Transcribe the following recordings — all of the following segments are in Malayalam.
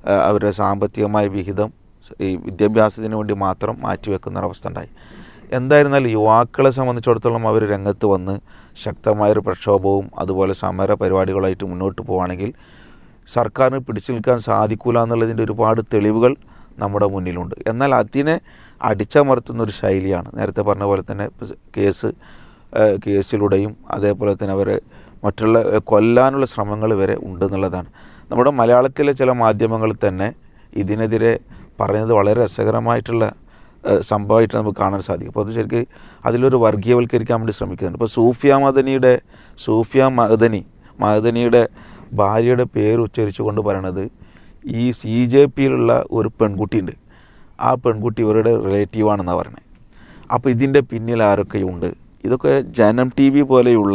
ആ, അവരുടെ സാമ്പത്തികമായ വിഹിതം ഈ വിദ്യാഭ്യാസത്തിന് വേണ്ടി മാത്രം മാറ്റിവെക്കുന്ന ഒരവസ്ഥ ഉണ്ടായി എന്തായിരുന്നാലും യുവാക്കളെ സംബന്ധിച്ചിടത്തോളം അവർ രംഗത്ത് വന്ന് ശക്തമായൊരു പ്രക്ഷോഭവും അതുപോലെ സമര പരിപാടികളായിട്ട് മുന്നോട്ട് പോവുകയാണെങ്കിൽ സർക്കാരിന് പിടിച്ചു നിൽക്കാൻ സാധിക്കില്ല എന്നുള്ളതിൻ്റെ ഒരുപാട് തെളിവുകൾ നമ്മുടെ മുന്നിലുണ്ട് എന്നാൽ അതിനെ അടിച്ചമർത്തുന്ന ഒരു ശൈലിയാണ് നേരത്തെ പറഞ്ഞ പോലെ തന്നെ ഇപ്പൊ കേസ് ഏഹ് കേസിലൂടെയും അതേപോലെ തന്നെ അവരെ മറ്റുള്ള ഏഹ് കൊല്ലാനുള്ള ശ്രമങ്ങൾ വരെ ഉണ്ടെന്നുള്ളതാണ് നമ്മുടെ മലയാളത്തിലെ ചില മാധ്യമങ്ങൾ തന്നെ ഇതിനെതിരെ പറയുന്നത് വളരെ രസകരമായിട്ടുള്ള ഏഹ് സംഭവമായിട്ട് നമുക്ക് കാണാൻ സാധിക്കും അപ്പോൾ അത് ശരിക്കും അതിലൊരു വർഗീയവൽക്കരിക്കാൻ വേണ്ടി ശ്രമിക്കുന്നുണ്ട് ഇപ്പോൾ സൂഫിയ മദനിയുടെ സൂഫിയ മദനി മദനിയുടെ ഭാര്യയുടെ പേര് ഉച്ചരിച്ചുകൊണ്ട് പറയണത് ഈ സി ജെ പിയിലുള്ള ഒരു പെൺകുട്ടിയുണ്ട് ആ പെൺകുട്ടി ഇവരുടെ റിലേറ്റീവാണെന്നാണ് പറയുന്നത് അപ്പോൾ ഇതിൻ്റെ പിന്നിൽ ആരൊക്കെയുണ്ട് ഇതൊക്കെ ജനം ടി വി പോലെയുള്ള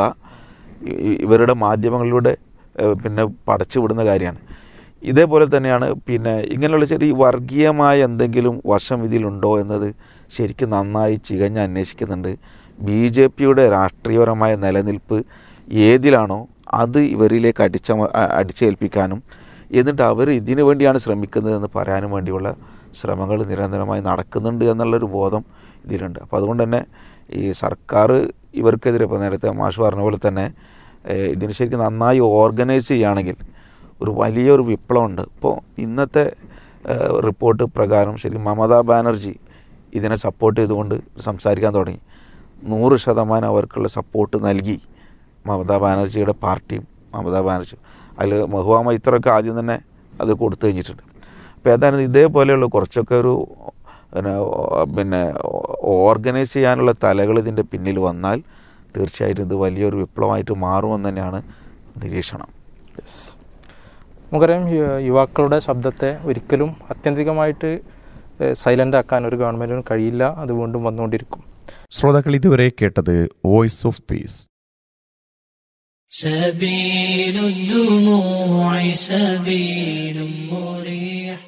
ഇ- ഇ- ഇവരുടെ മാധ്യമങ്ങളിലൂടെ ഏഹ്, പിന്നെ പടച്ചു വിടുന്ന കാര്യമാണ് ഇതേപോലെ തന്നെയാണ് പിന്നെ ഇങ്ങനെയുള്ള ചെറിയ വർഗീയമായ എന്തെങ്കിലും വശം ഇതിലുണ്ടോ എന്നത് ശരിക്കും നന്നായി ചികഞ്ഞ് അന്വേഷിക്കുന്നുണ്ട് ബി ജെ പിയുടെ രാഷ്ട്രീയപരമായ നിലനിൽപ്പ് ഏതിലാണോ അത് ഇവരിലേക്ക് അടിച്ച അടിച്ചേൽപ്പിക്കാനും എന്നിട്ട് അവർ ഇതിനു വേണ്ടിയാണ് ശ്രമിക്കുന്നതെന്ന് പറയാനും വേണ്ടിയുള്ള ശ്രമങ്ങൾ നിരന്തരമായി നടക്കുന്നുണ്ട് എന്നുള്ളൊരു ബോധം ഇതിലുണ്ട് അപ്പോൾ അതുകൊണ്ട് തന്നെ ഈ സർക്കാർ ഇവർക്കെതിരെ ഇപ്പോൾ നേരത്തെ മാഷ് പറഞ്ഞ പോലെ തന്നെ ഏഹ്, ഇതിന് ശരിക്കും നന്നായി ഓർഗനൈസ് ചെയ്യുകയാണെങ്കിൽ ഒരു വലിയൊരു വിപ്ലവമുണ്ട് ഇപ്പോൾ ഇന്നത്തെ ഏഹ്, റിപ്പോർട്ട് പ്രകാരം ശരിക്കും മമതാ ബാനർജി ഇതിനെ സപ്പോർട്ട് ചെയ്തുകൊണ്ട് സംസാരിക്കാൻ തുടങ്ങി നൂറ് ശതമാനം അവർക്കുള്ള സപ്പോർട്ട് നൽകി മമതാ ബാനർജിയുടെ പാർട്ടിയും മമതാ ബാനർജി അതിൽ മഹുവ മൈത്രൊക്കെ ആദ്യം തന്നെ അത് കൊടുത്തു കഴിഞ്ഞിട്ടുണ്ട് അപ്പോൾ ഏതായാലും ഇതേപോലെയുള്ള കുറച്ചൊക്കെ ഒരു പിന്നെ, പിന്നെ ഓർഗനൈസ് ചെയ്യാനുള്ള തലകൾ ഇതിൻ്റെ പിന്നിൽ വന്നാൽ തീർച്ചയായിട്ടും ഇത് വലിയൊരു വിപ്ലവമായിട്ട് മാറുമെന്ന് തന്നെയാണ് നിരീക്ഷണം യെസ് നമുക്കറിയാം യു- യുവാക്കളുടെ ശബ്ദത്തെ ഒരിക്കലും അത്യന്തികമായിട്ട് സൈലൻ്റ് ആക്കാൻ ഒരു ഗവൺമെൻറ്റിനും കഴിയില്ല അത് വീണ്ടും വന്നുകൊണ്ടിരിക്കും ശ്രോതാക്കൾ ഇതുവരെ കേട്ടത് voice of peace سبيل الدموع سبيل مريح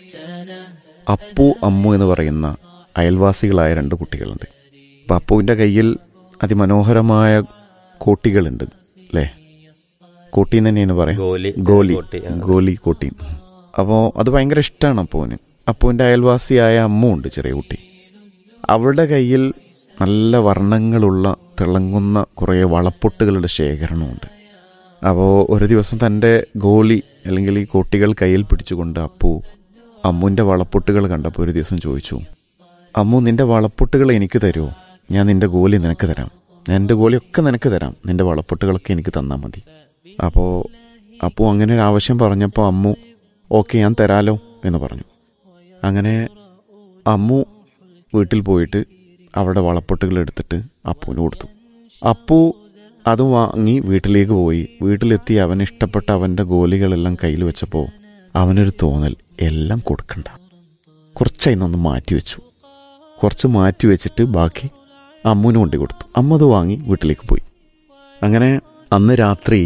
Appu Ammu എന്ന് പറയുന്ന അയൽവാസികളായ രണ്ട് കുട്ടികളുണ്ട് അപ്പം അപ്പുവിൻ്റെ കയ്യിൽ അതിമനോഹരമായ കോട്ടികളുണ്ട് അല്ലേ കോട്ടി എന്ന് തന്നെയാണ് പറയാം ഗോലി ഗോലി കോട്ടി, ആ. ഗോലി കോട്ടി അപ്പോൾ അത് ഭയങ്കര ഇഷ്ടമാണ് അപ്പുവിന് അപ്പുവിൻ്റെ അയൽവാസിയായ അമ്മു ഉണ്ട് ചെറിയ കുട്ടി അവളുടെ കയ്യിൽ നല്ല വർണ്ണങ്ങളുള്ള തിളങ്ങുന്ന കുറേ വളപ്പൊട്ടുകളുടെ ശേഖരണമുണ്ട് അപ്പോൾ ഒരു ദിവസം തൻ്റെ ഗോലി അല്ലെങ്കിൽ ഈ കോട്ടികൾ കയ്യിൽ പിടിച്ചുകൊണ്ട് അപ്പു അമ്മുവിൻ്റെ വളപ്പൊട്ടുകൾ കണ്ടപ്പോൾ ഒരു ദിവസം ചോദിച്ചു അമ്മു നിന്റെ വളപ്പൊട്ടുകൾ എനിക്ക് തരുമോ ഞാൻ നിന്റെ ഗോലി നിനക്ക് തരാം ഞാൻ എൻ്റെ ഗോലിയൊക്കെ നിനക്ക് തരാം നിന്റെ വളപ്പൊട്ടുകളൊക്കെ എനിക്ക് തന്നാൽ മതി അപ്പോൾ അപ്പു അങ്ങനെ ഒരു ആവശ്യം പറഞ്ഞപ്പോൾ അമ്മു ഓക്കെ ഞാൻ തരാലോ എന്ന് പറഞ്ഞു അങ്ങനെ അമ്മു വീട്ടിൽ പോയിട്ട് അവിടെ വളപ്പൊട്ടുകൾ എടുത്തിട്ട് അപ്പുവിന് കൊടുത്തു അപ്പു അത് വാങ്ങി വീട്ടിലേക്ക് പോയി വീട്ടിലെത്തി അവന് ഇഷ്ടപ്പെട്ട അവൻ്റെ ഗോലികളെല്ലാം കയ്യിൽ വെച്ചപ്പോൾ അവനൊരു തോന്നൽ എല്ലാം കൊടുക്കണ്ട കുറച്ചായി നിന്ന് മാറ്റി വെച്ചു കുറച്ച് മാറ്റി വെച്ചിട്ട് ബാക്കി അമ്മുവിന് കൊണ്ടു കൊടുത്തു അമ്മ അത് വാങ്ങി വീട്ടിലേക്ക് പോയി അങ്ങനെ അന്ന് രാത്രി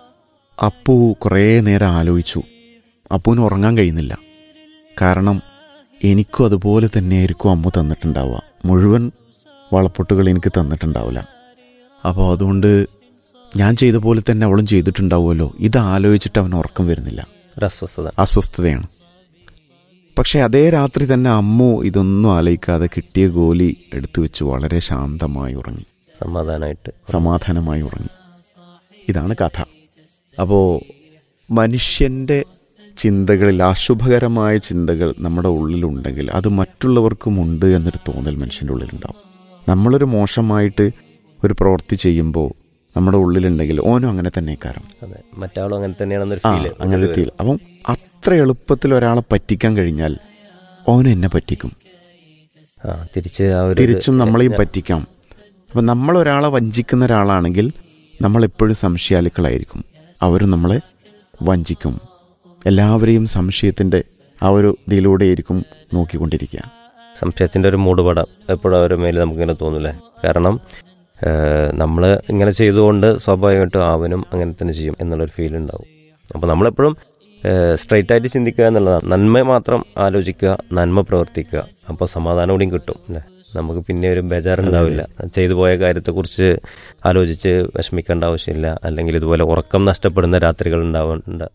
അപ്പു കുറേ നേരം ആലോചിച്ചു അപ്പുവിന് ഉറങ്ങാൻ കഴിയുന്നില്ല കാരണം എനിക്കും അതുപോലെ തന്നെയായിരിക്കും അമ്മ തന്നിട്ടുണ്ടാവുക മുഴുവൻ വളപ്പൊട്ടുകൾ എനിക്ക് തന്നിട്ടുണ്ടാവില്ല അപ്പോൾ അതുകൊണ്ട് ഞാൻ ചെയ്ത പോലെ തന്നെ അവളും ചെയ്തിട്ടുണ്ടാവുമല്ലോ ഇത് ആലോചിച്ചിട്ട് അവന് ഉറക്കം വരുന്നില്ല ഒരു അസ്വസ്ഥത അസ്വസ്ഥതയാണ് പക്ഷെ അതേ രാത്രി തന്നെ അമ്മു ഇതൊന്നും ആലോചിക്കാതെ കിട്ടിയ ഗോലി എടുത്തു വെച്ച് വളരെ ശാന്തമായി ഉറങ്ങി സമാധാനമായിട്ട് സമാധാനമായി ഉറങ്ങി ഇതാണ് കഥ അപ്പോൾ മനുഷ്യൻ്റെ ചിന്തകളിൽ അശുഭകരമായ ചിന്തകൾ നമ്മുടെ ഉള്ളിലുണ്ടെങ്കിൽ അത് മറ്റുള്ളവർക്കും ഉണ്ട് എന്നൊരു തോന്നൽ മനുഷ്യൻ്റെ ഉള്ളിലുണ്ടാവും നമ്മളൊരു മോശമായിട്ട് ഒരു പ്രവൃത്തി ചെയ്യുമ്പോൾ നമ്മുടെ ഉള്ളിലുണ്ടെങ്കിൽ ഓനും അങ്ങനെ തന്നെ കാരണം അതെ മറ്റാളും അങ്ങനെ തന്നെയാണെന്നൊരു ആ ഫീല് അങ്ങനെ തീൽ അപ്പം അത്ര എളുപ്പത്തിൽ ഒരാളെ പറ്റിക്കാൻ കഴിഞ്ഞാൽ ഓനും എന്നെ പറ്റിക്കും ആ തിരിച്ച് ആ ഒരു തിരിച്ചും നമ്മളെയും പറ്റിക്കാം അപ്പം നമ്മൾ ഒരാളെ വഞ്ചിക്കുന്ന ഒരാളാണെങ്കിൽ നമ്മളെപ്പോഴും സംശയാലുക്കളായിരിക്കും അവരും നമ്മളെ വഞ്ചിക്കും എല്ലാവരെയും സംശയത്തിൻ്റെ ആ ഒരു ഇതിലൂടെയായിരിക്കും നോക്കിക്കൊണ്ടിരിക്കുക സംശയത്തിന്റെ ഒരു മൂടുപടം എപ്പോഴും അവരുടെ മേലെ നമുക്കിങ്ങനെ തോന്നൂലേ കാരണം നമ്മൾ ഇങ്ങനെ ചെയ്തുകൊണ്ട് സ്വാഭാവികമായിട്ടും അവനും അങ്ങനെ തന്നെ ചെയ്യും എന്നുള്ളൊരു ഫീൽ ഉണ്ടാവും അപ്പോൾ നമ്മളെപ്പോഴും സ്ട്രൈറ്റ് ആയിട്ട് ചിന്തിക്കുക എന്നുള്ളതാണ് നന്മ മാത്രം ആലോചിക്കുക നന്മ പ്രവർത്തിക്കുക അപ്പോൾ സമാധാനം കൂടിയും കിട്ടും അല്ലേ നമുക്ക് പിന്നെ ഒരു ബേജാറുണ്ടാവില്ല ചെയ്തു പോയ കാര്യത്തെക്കുറിച്ച് ആലോചിച്ച് വിഷമിക്കേണ്ട ആവശ്യമില്ല അല്ലെങ്കിൽ ഇതുപോലെ ഉറക്കം നഷ്ടപ്പെടുന്ന രാത്രികൾ ഉണ്ടാവേണ്ട